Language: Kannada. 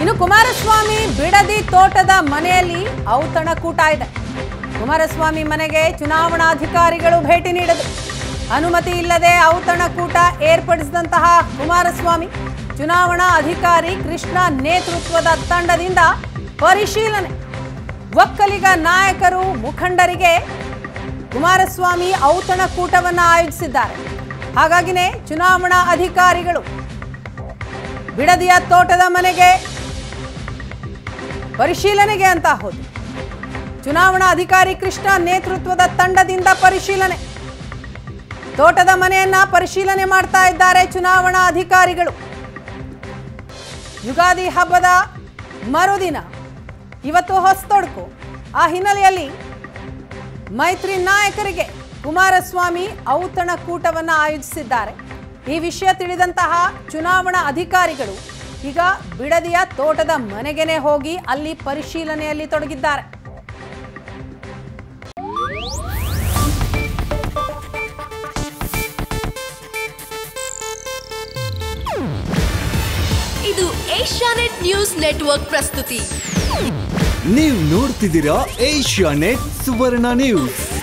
ಇನ್ನು ಕುಮಾರಸ್ವಾಮಿ ಬಿಡದಿ ತೋಟದ ಮನೆಯಲ್ಲಿ ಔತಣಕೂಟ ಇದೆ ಕುಮಾರಸ್ವಾಮಿ ಮನೆಗೆ ಚುನಾವಣಾಧಿಕಾರಿಗಳು ಭೇಟಿ ನೀಡಿದರು ಅನುಮತಿ ಇಲ್ಲದೆ ಔತಣಕೂಟ ಏರ್ಪಡಿಸಿದಂತಹ ಕುಮಾರಸ್ವಾಮಿ ಚುನಾವಣಾ ಅಧಿಕಾರಿ ಕೃಷ್ಣ ನೇತೃತ್ವದ ತಂಡದಿಂದ ಪರಿಶೀಲನೆ ಒಕ್ಕಲಿಗ ನಾಯಕರು ಮುಖಂಡರಿಗೆ ಕುಮಾರಸ್ವಾಮಿ ಔತಣಕೂಟವನ್ನು ಆಯೋಜಿಸಿದ್ದಾರೆ ಹಾಗಾಗಿನೇ ಚುನಾವಣಾ ಅಧಿಕಾರಿಗಳು ಬಿಡದಿಯ ತೋಟದ ಮನೆಗೆ ಪರಿಶೀಲನೆಗೆ ಅಂತ ಹೋದ್ರು ಚುನಾವಣಾ ಅಧಿಕಾರಿ ಕೃಷ್ಣ ನೇತೃತ್ವದ ತಂಡದಿಂದ ಪರಿಶೀಲನೆ ತೋಟದ ಮನೆಯನ್ನ ಪರಿಶೀಲನೆ ಮಾಡ್ತಾ ಇದ್ದಾರೆ ಚುನಾವಣಾ ಅಧಿಕಾರಿಗಳು ಯುಗಾದಿ ಹಬ್ಬದ ಮರುದಿನ ಇವತ್ತು ಹೊಸತೊಡಕು ಆ ಹಿನ್ನೆಲೆಯಲ್ಲಿ ಮೈತ್ರಿ ನಾಯಕರಿಗೆ ಕುಮಾರಸ್ವಾಮಿ ಔತಣಕೂಟವನ್ನು ಆಯೋಜಿಸಿದ್ದಾರೆ ಈ ವಿಷಯ ತಿಳಿದಂತಹ ಚುನಾವಣಾ ಅಧಿಕಾರಿಗಳು ಈಗ ಬಿಡದಿಯ ತೋಟದ ಮನೆಗೆನೆ ಹೋಗಿ ಅಲ್ಲಿ ಪರಿಶೀಲನೆಯಲ್ಲಿ ತೊಡಗಿದ್ದಾರೆ ಇದು ಏಷ್ಯಾನೆಟ್ ನ್ಯೂಸ್ ನೆಟ್ವರ್ಕ್ ಪ್ರಸ್ತುತಿ ನೀವು ನೋಡ್ತಿದ್ದೀರಾ ಏಷ್ಯಾ ನೆಟ್ ಸುವರ್ಣ ನ್ಯೂಸ್